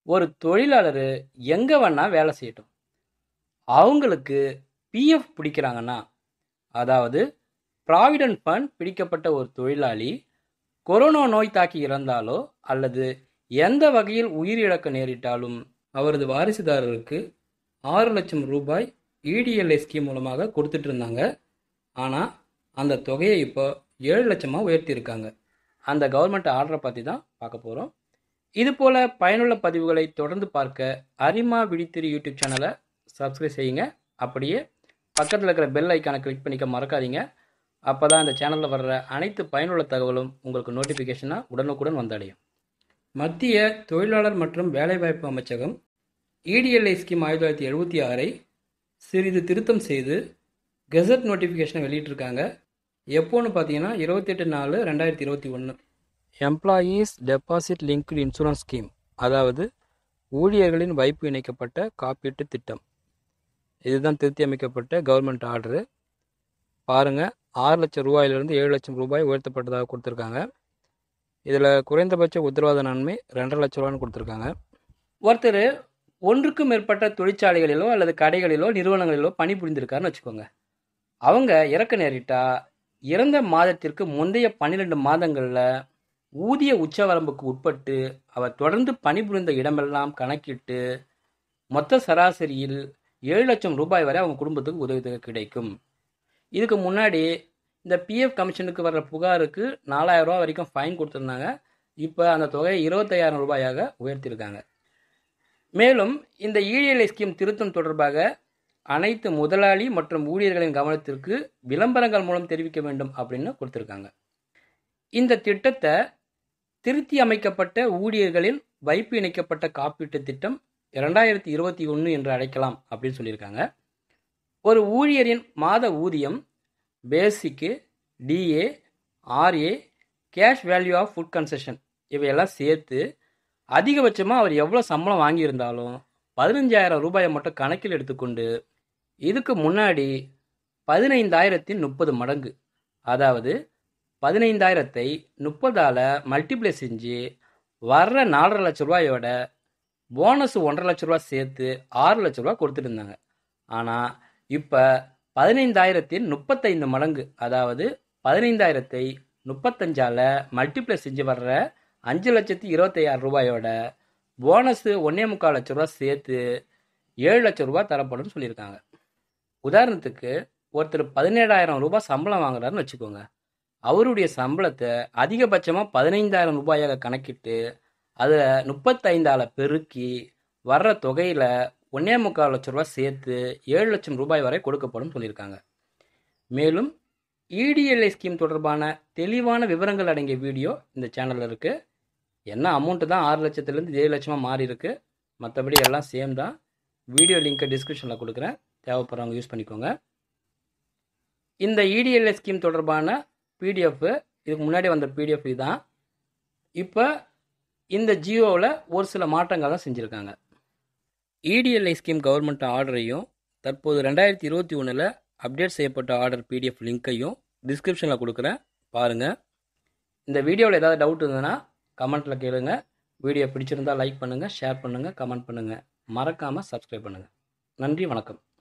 ஒரு தொழிலாளர் எங்கே வேணால் வேலை செய்யட்டும் அவங்களுக்கு பிஎஃப் பிடிக்கிறாங்கன்னா அதாவது ப்ராவிடன்ட் ஃபண்ட் பிடிக்கப்பட்ட ஒரு தொழிலாளி கொரோனா நோய் தாக்கி இறந்தாலோ அல்லது எந்த வகையில் உயிரிழக்க நேரிட்டாலும் அவரது வாரிசுதாரருக்கு ஆறு லட்சம் ரூபாய் இடிஎல்ஐ ஸ்கீம் மூலமாக கொடுத்துட்டு இருந்தாங்க ஆனால் அந்த தொகையை இப்போ ஏழு லட்சமாக உயர்த்தியிருக்காங்க அந்த கவர்மெண்ட் ஆர்டரை பற்றி தான் பார்க்க போகிறோம் இது போல் பயனுள்ள பதிவுகளை தொடர்ந்து பார்க்க அரிமா விழித்திரி யூடியூப் சேனலை சப்ஸ்கிரைப் செய்யுங்க அப்படியே பக்கத்தில் இருக்கிற பெல் ஐக்கானை கிளிக் பண்ணிக்க மறக்காதீங்க அப்போ தான் இந்த சேனலில் வர்ற அனைத்து பயனுள்ள தகவலும் உங்களுக்கு நோட்டிஃபிகேஷனாக உடனுக்குடன் வந்தடையும் மத்திய தொழிலாளர் மற்றும் வேலைவாய்ப்பு அமைச்சகம் இடிஎல்ஐ ஸ்கீம் ஆயிரத்தி தொள்ளாயிரத்தி எழுபத்தி ஆறை சிறிது திருத்தம் செய்து கெசட் நோட்டிஃபிகேஷனை வெளியிட்டிருக்காங்க எப்போன்னு பார்த்தீங்கன்னா இருபத்தெட்டு நாலு ரெண்டாயிரத்தி இருபத்தி ஒன்று employees deposit linked insurance scheme அதாவது ஊழியர்களின் வைப்பு இணைக்கப்பட்ட காப்பீட்டு திட்டம் இதுதான் திருத்தி அமைக்கப்பட்ட கவர்மெண்ட் ஆர்டரு பாருங்கள் ஆறு லட்சம் ரூபாயிலிருந்து ஏழு லட்சம் ரூபாய் உயர்த்தப்பட்டதாக கொடுத்துருக்காங்க இதில் குறைந்தபட்ச உத்தரவாத நன்மை ரெண்டரை லட்ச ரூபான்னு கொடுத்துருக்காங்க ஒருத்தர் ஒன்றுக்கும் மேற்பட்ட தொழிற்சாலைகளிலோ அல்லது கடைகளிலோ நிறுவனங்களிலோ பணிபுரிந்திருக்காருன்னு வச்சுக்கோங்க அவங்க இறக்க நேரிட்டா இறந்த மாதத்திற்கு முந்தைய பன்னிரெண்டு மாதங்களில் ஊதிய உச்சவரம்புக்கு உட்பட்டு அவர் தொடர்ந்து பணிபுரிந்த இடமெல்லாம் கணக்கிட்டு மொத்த சராசரியில் ஏழு லட்சம் ரூபாய் வரை அவங்க குடும்பத்துக்கு உதவி கிடைக்கும் இதுக்கு முன்னாடி இந்த பிஎஃப் கமிஷனுக்கு வர்ற புகாருக்கு நாலாயிரம் ரூபா வரைக்கும் ஃபைன் கொடுத்துருந்தாங்க இப்போ அந்த தொகையை இருபத்தையாயிரம் ரூபாயாக உயர்த்தியிருக்காங்க மேலும் இந்த இடிஎல்ஐ ஸ்கீம் திருத்தம் தொடர்பாக அனைத்து முதலாளி மற்றும் ஊழியர்களின் கவனத்திற்கு விளம்பரங்கள் மூலம் தெரிவிக்க வேண்டும் அப்படின்னு கொடுத்துருக்காங்க இந்த திட்டத்தை திருத்தி அமைக்கப்பட்ட ஊழியர்களின் வைப்பு இணைக்கப்பட்ட காப்பீட்டு திட்டம் இரண்டாயிரத்தி இருபத்தி ஒன்று என்று அழைக்கலாம் அப்படின்னு சொல்லியிருக்காங்க ஒரு ஊழியரின் மாத ஊதியம் basic DA RA cash value of food concession இவையெல்லாம் சேர்த்து அதிகபட்சமாக அவர் எவ்வளோ சம்பளம் வாங்கியிருந்தாலும் பதினஞ்சாயிரம் ரூபாயை மட்டும் கணக்கில் எடுத்துக்கொண்டு இதுக்கு முன்னாடி பதினைந்தாயிரத்தின் முப்பது மடங்கு அதாவது பதினைந்தாயிரத்தை முப்பதால் மல்டிப்ளை செஞ்சு வர்ற நாலரை லட்ச ரூபாயோட போனஸ் ஒன்றரை லட்ச ரூபா சேர்த்து ஆறு லட்ச ரூபா கொடுத்துட்டு இருந்தாங்க ஆனால் இப்போ பதினைந்தாயிரத்தின் முப்பத்தைந்து மடங்கு அதாவது பதினைந்தாயிரத்தை முப்பத்தஞ்சால் மல்டிப்ளை செஞ்சு வர்ற அஞ்சு லட்சத்தி இருபத்தையாயிரம் ரூபாயோட போனஸு ஒன்றே முக்கால் லட்ச ரூபா சேர்த்து ஏழு லட்ச ரூபா தரப்படும்னு சொல்லியிருக்காங்க உதாரணத்துக்கு ஒருத்தர் பதினேழாயிரம் ரூபாய் சம்பளம் வாங்குறாருன்னு வச்சுக்கோங்க அவருடைய சம்பளத்தை அதிகபட்சமாக பதினைந்தாயிரம் ரூபாயாக கணக்கிட்டு அதை முப்பத்தைந்தால் பெருக்கி வர்ற தொகையில் ஒன்றே முக்கால் லட்ச ரூபா சேர்த்து ஏழு லட்சம் ரூபாய் வரை கொடுக்கப்படும் சொல்லியிருக்காங்க மேலும் இடிஎல்ஐ ஸ்கீம் தொடர்பான தெளிவான விவரங்கள் அடங்கிய வீடியோ இந்த சேனலில் இருக்குது என்ன அமௌண்ட்டு தான் ஆறு லட்சத்துலேருந்து ஏழு லட்சமாக மாறி இருக்கு மற்றபடி எல்லாம் சேம் தான் வீடியோ லிங்க்கை டிஸ்கிரிப்ஷனில் கொடுக்குறேன் தேவைப்படுறவங்க யூஸ் பண்ணிக்கோங்க இந்த இடிஎல்ஐ ஸ்கீம் தொடர்பான பிடிஎஃப் இதுக்கு முன்னாடி வந்த பிடிஎஃப் இதுதான் இப்போ இந்த ஜியோவில் ஒரு சில மாற்றங்கள் தான் செஞ்சுருக்காங்க இடிஎல்ஐ ஸ்கீம் கவர்மெண்ட் ஆர்டரையும் தற்போது ரெண்டாயிரத்தி இருபத்தி ஒன்றில் அப்டேட் செய்யப்பட்ட ஆர்டர் பிடிஎஃப் லிங்க்கையும் டிஸ்கிரிப்ஷனில் கொடுக்குறேன் பாருங்கள் இந்த வீடியோவில் ஏதாவது டவுட் இருந்ததுன்னா கமெண்ட்டில் கேளுங்க வீடியோ பிடிச்சிருந்தால் லைக் பண்ணுங்கள் ஷேர் பண்ணுங்கள் கமெண்ட் பண்ணுங்கள் மறக்காமல் சப்ஸ்கிரைப் பண்ணுங்கள் நன்றி வணக்கம்